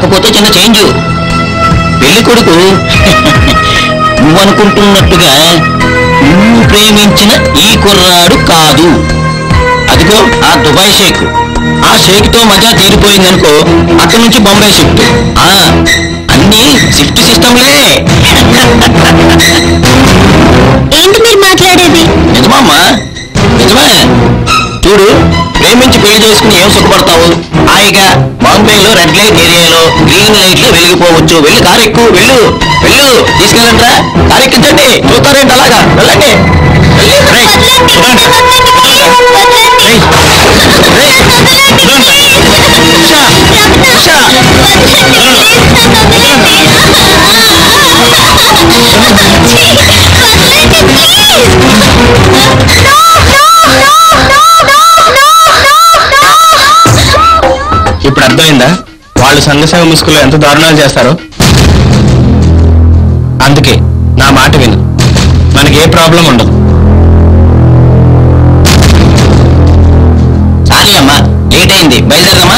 కాకపోతే చిన్న చేంజ్ పెళ్లి కొడుకు నువ్వనుకుంటున్నట్టుగా నువ్వు ప్రేమించిన ఈ కుర్రాడు కాదు అదిగో ఆ దుబాయ్ షేక్ ఆ షేక్ తో మజా తీరిపోయిందనుకో అక్కడి నుంచి బొంబాయి షిఫ్ట్ ఆ అన్ని షిఫ్ట్ సిస్టంలే ఏంటి మీరు మాట్లాడేది నిజమమ్మా నిజమే చూడు ప్రేమించి పెళ్లి చేసుకుని ఏం సుఖపడతావు హాయిగా బాంబేలో రెడ్ లైట్ ఏరియాలో గ్రీన్ లైట్ లో వెలిగిపోవచ్చు వెళ్ళి కారు ఎక్కువ వెళ్ళు వెళ్ళు తీసుకెళ్ళంట్రా కారు ఎక్కించండి చూస్తారేంటి అలాగా వెళ్ళండి వెళ్ళి. రేయ్, చూడండి. రేయ్, రేయ్, చూడండి. ఉషా, ఉషా. ఇప్పుడు అర్థమైందా వాళ్ళు సంఘసేవ ముసుగులో ఎంత దారుణాలు చేస్తారో అందుకే నా మాట విను మనకి ఏ ప్రాబ్లం ఉండదు సారీ అమ్మా లేట్ అయింది బయలుదేరదమ్మా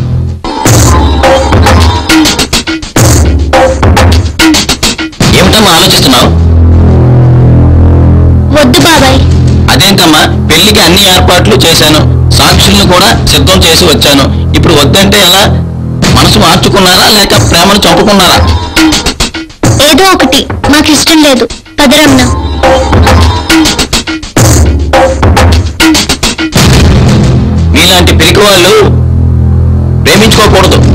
ఏమిటమ్మా ఆలోచిస్తున్నావు వద్దు బాబాయ్ అదేంటమ్మా పెళ్లికి అన్ని ఏర్పాట్లు చేశాను సాక్షుల్ని కూడా సిద్ధం చేసి వచ్చాను ఇప్పుడు వద్దంటే ఎలా మనసు మార్చుకున్నారా లేక ప్రేమను చంపుకున్నారా ఏదో ఒకటి మాకు ఇష్టం లేదు పదరమ్న మీలాంటి పిరికి వాళ్ళు ప్రేమించుకోకూడదు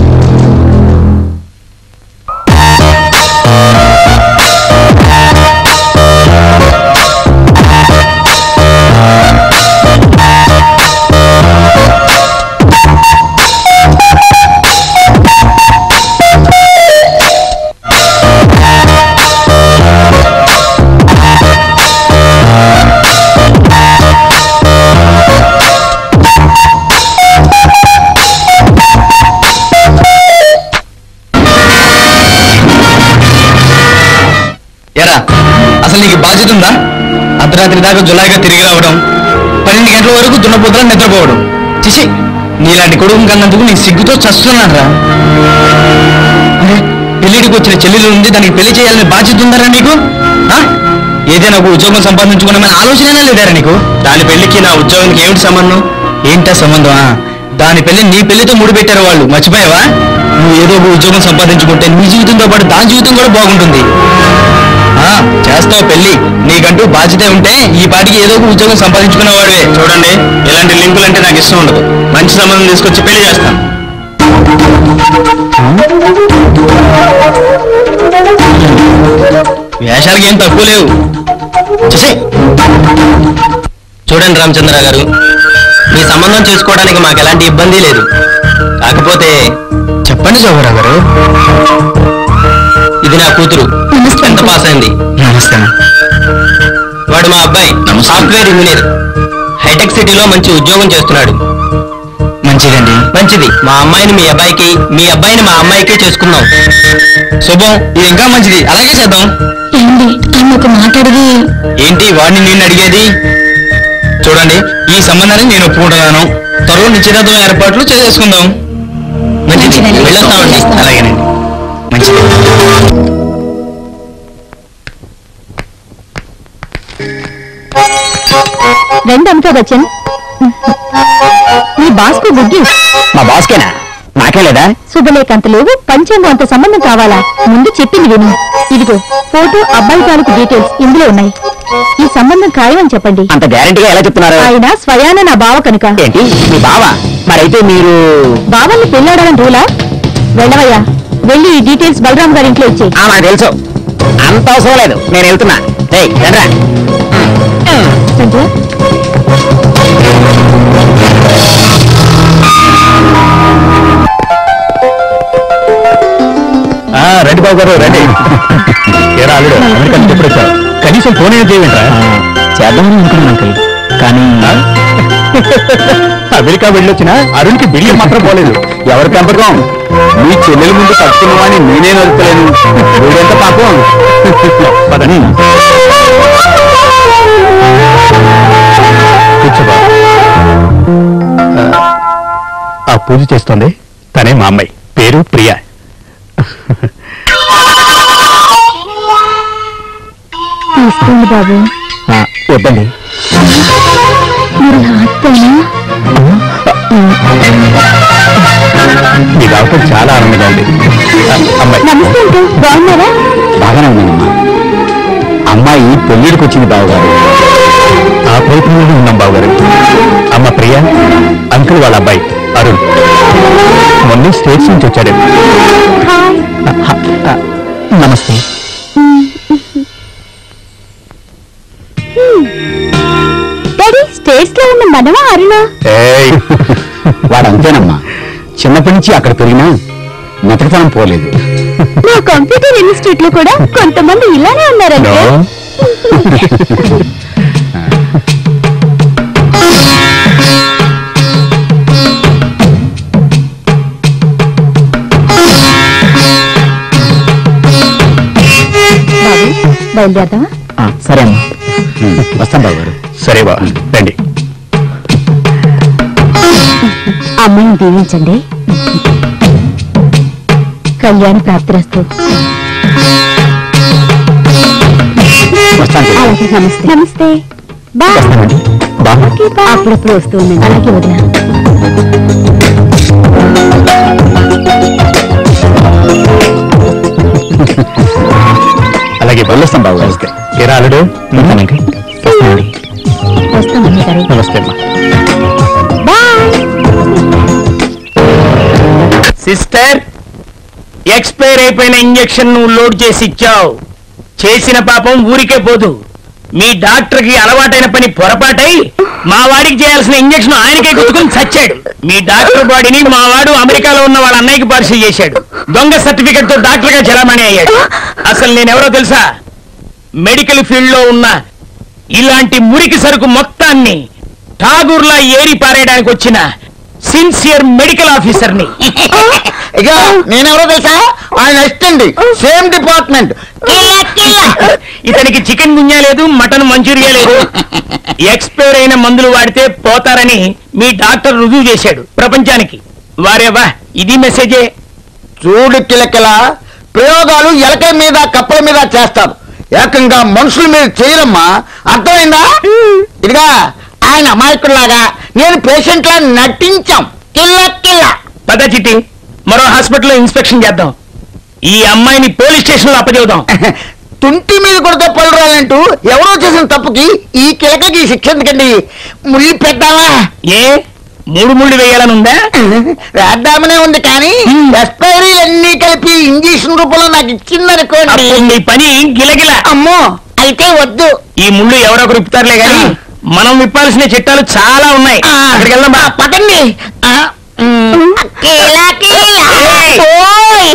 ఎరా అసలు నీకు బాధ్యత ఉందా అర్ధరాత్రి దాకా జులాయిగా తిరిగి రావడం పన్నెండు గంటల వరకు దున్నపోతులా నిద్రపోవడం చిసి నీలాంటి కొడుకు కన్నందుకు నీ సిగ్గుతో చస్తున్నాను రా అరే పెళ్లిడికి వచ్చిన చెల్లెలు ఉంది దానికి పెళ్లి చేయాలని బాధ్యత ఉందరా నీకు ఆ? ఏదైనా ఒక ఉద్యోగం సంపాదించుకున్నామని ఆలోచన లేదారా నీకు దాని పెళ్లికి నా ఉద్యోగానికి ఏమిటి సంబంధం ఏంటా సంబంధమా దాని పెళ్లి నీ పెళ్లితో ముడిపెట్టారు వాళ్ళు మర్చిపోయావా నువ్వు ఏదో ఒక ఉద్యోగం సంపాదించుకుంటే నీ జీవితంతో పాటు దాని జీవితం కూడా బాగుంటుంది ఆ, చేస్తావు పెళ్లి నీకంటూ బాధ్యత ఉంటే ఈ పాటికి ఏదో ఒక ఉద్యోగం సంపాదించుకునేవాడివే చూడండి ఇలాంటి లింకులు అంటే నాకు ఇష్టం ఉండదు మంచి సంబంధం తీసుకొచ్చి పెళ్లి చేస్తాను వేషాలకి ఏం తక్కువ లేవు చూసేయ్. చూడండి రామచంద్ర గారు మీ సంబంధం చేసుకోవడానికి మాకు ఎలాంటి ఇబ్బంది లేదు కాకపోతే చెప్పండి జోగరావు గారు ఇది నా కూతురు నమస్తే. ఎంత పాస్ అయింది నమస్తే వాడు మా అబ్బాయి సాఫ్ట్వేర్ ఇంజనీర్ హైటెక్ సిటీలో మంచి ఉద్యోగం చేస్తున్నాడు మంచిదండి మంచిది మా అమ్మాయిని మీ అబ్బాయికి మీ అబ్బాయిని మా అమ్మాయికి చేసుకుందాం శుభం ఇది ఇంకా మంచిది అలాగే చేద్దాం ఏమండి ఆయన ఒక మాట అడిగి ఏంటి వాడిని నేను అడిగేది చూడండి ఈ సంబంధాన్ని నేను ఒప్పుకుంటున్నాను త్వరలో నిశ్చితార్థం ఏర్పాట్లు చేసేసుకుందాం మంచిది మంచిదండి. వెళ్ళొస్తామండి అలాగేనండి మంచిది రెండు అమితాబ్ బచ్చన్ మీ బాస్కు గుడ్ న్యూస్ మా బాస్కేనా నాకే లేదా శుభలేఖ అంత లేవు పంచాంగం అంత సంబంధం కావాలా ముందు చెప్పింది విను ఇదిగో ఫోటో అబ్బాయి తాలూకు డీటెయిల్స్ ఇందులో ఉన్నాయి ఈ సంబంధం ఖాయమని చెప్పండి అంత గ్యారంటీగా ఎలా చెప్తున్నారు ఆయన స్వయాన నా బావ కనుక ఏంటి మీ బావ మరైతే మీరు బావల్ని పెళ్ళాడాలని రూలా వెళ్ళవయ్యా వెళ్ళి ఈ డీటెయిల్స్ బలరాం గారి ఇంట్లో ఇచ్చేయి ఆ, నాకు తెలుసు అంత అవసరం లేదు నేను వెళ్తున్నా ఏయ్ రండ్రా సంజయ్ రండి బాబు గారు రండి ఏరా అల్లుడు అమెరికా నుంచి ఎప్పుడు వచ్చావు కనీసం ఫోన్ ఏం చేయమంటారా చేద్దామని అనుకున్నాను అంకుల్ కానీ అమెరికా వెళ్ళొచ్చినా అరుణ్కి బిల్లు మాత్రం పోలేదు ఎవరి పెంపకం మీ చెల్లెల ముందు తప్పుకున్నామని నేనే నడుపుతలేను వీడెంత పాపం పదని కూర్చోబా ఆ పూజ చేస్తోంది తనే మా అమ్మాయి పేరు ప్రియా తీసుకోండి బాబు వద్దండి మీరు హాస్తేనా మీకు అవటం చాలా ఆనందంగా ఉంది అమ్మాయి నమస్తే అంకుల్ బాగున్నారా బాగానే ఉన్నానమ్మా అమ్మాయి పెళ్ళిడికి వచ్చింది బావగారు ఆ ప్రయత్నంలోనే ఉన్నాం బావగారు అమ్మ ప్రియ అంకుల్ వాళ్ళ అబ్బాయి అరుణ్ మొన్న స్టేట్స్ నుంచి వచ్చాడు హాయ్ నమస్తే డాడీ స్టేట్స్ లో ఉన్న మనమా అరుణ వాడు అంతేనమ్మా చిన్నప్పటి నుంచి అక్కడ పెరిగినా మొదటితనం పోలేదు నా కంప్యూటర్ ఇన్స్టిట్యూట్ లో కూడా కొంతమంది ఇలానే ఉన్నారంటే బాబు బయలుదేరదామా ఆ, సరే అమ్మా వస్తాం బాబు గారు సరే బా రండి అమ్మాయిని దీవించండి కళ్యాణ ప్రాప్తిరస్తు వస్తాను చెల్లి. అలాగే నమస్తే నమస్తే బా వస్తానండి బా అప్పుడప్పుడు వస్తూ ఉండండి అలాగే వదిన అలాగే వెళ్ళొస్తాం బాబు గారు ఏరా అల్లుడు ఉంటానండి వస్తానండి వస్తామని గారు నమస్తే అమ్మా బాయ్ సిస్టర్ ఎక్స్పైర్ అయిపోయిన ఇంజెక్షన్ నువ్వు లోడ్ చేసి ఇచ్చావు చేసిన పాపం ఊరికే పోదు మీ డాక్టర్ కి అలవాటైన పని పొరపాటై మా వాడికి చేయాల్సిన ఇంజెక్షన్ ఆయనకే గుర్తుకుని చచ్చాడు మీ డాక్టర్ బాడీని మా వాడు అమెరికాలో ఉన్న వాళ్ళ అన్నయ్యకి పరిశీలి చేశాడు దొంగ సర్టిఫికెట్ తో డాక్టర్ గా చలామణి అయ్యాడు అసలు నేనెవరో తెలుసా మెడికల్ ఫీల్డ్ లో ఉన్న ఇలాంటి మురికి సరుకు మొత్తాన్ని ఠాగూర్లా ఏరి పారేయడానికి వచ్చిన సిన్సియర్ మెడికల్ ఆఫీసర్ని ఇక నేనెవరో తెలుసా ఆయన అసిస్టెంట్ సేమ్ డిపార్ట్మెంట్ ఇతనికి చికెన్ గుంజా లేదు మటన్ మంచూరియా లేదు ఎక్స్పైర్ అయిన మందులు వాడితే పోతారని మీ డాక్టర్ రుజువు చేశాడు ప్రపంచానికి వారేవా ఇది మెసేజే చూడు కిలకిల ప్రయోగాలు ఎలకల మీద కప్పల మీద చేస్తారు ఏకంగా మనుషుల మీద చేయరమ్మా అర్థమైందా ఇదిగా ఆయన అమాయకుల్లాగా నేను పేషెంట్ లా నటించాం కిల్ల కిల్ల పద చిట్టి మరో హాస్పిటల్లో ఇన్స్పెక్షన్ చేద్దాం ఈ అమ్మాయిని పోలీస్ స్టేషన్ లో అప్పచెబుదాం తుంటి మీద కొడితే పళ్ళు రాలంటూ ఎవరో చేసిన తప్పుకి ఈ కిలకకి శిక్ష ఎందుకండి ముళ్ళు పెట్టావా ఏ మూడు ముళ్ళు వేయాలని ఉందా వేద్దామనే ఉంది కానీ ఎక్స్పైరీ అన్ని కలిపి ఇంజక్షన్ రూపంలో నాకు ఇచ్చిందనుకోండి అప్పుడు నీ పని గిలగిల అమ్మో అయితే వద్దు ఈ ముళ్ళు ఎవరో ఒకరు విప్పుతారులే గాని మనం విప్పాల్సిన చిట్టాలు చాలా ఉన్నాయి ఆ, అక్కడికి వెళ్దాం బా. ఆ, పదండి ఆ, మ్, కిల కిల. ఏయ్. ఓయ్.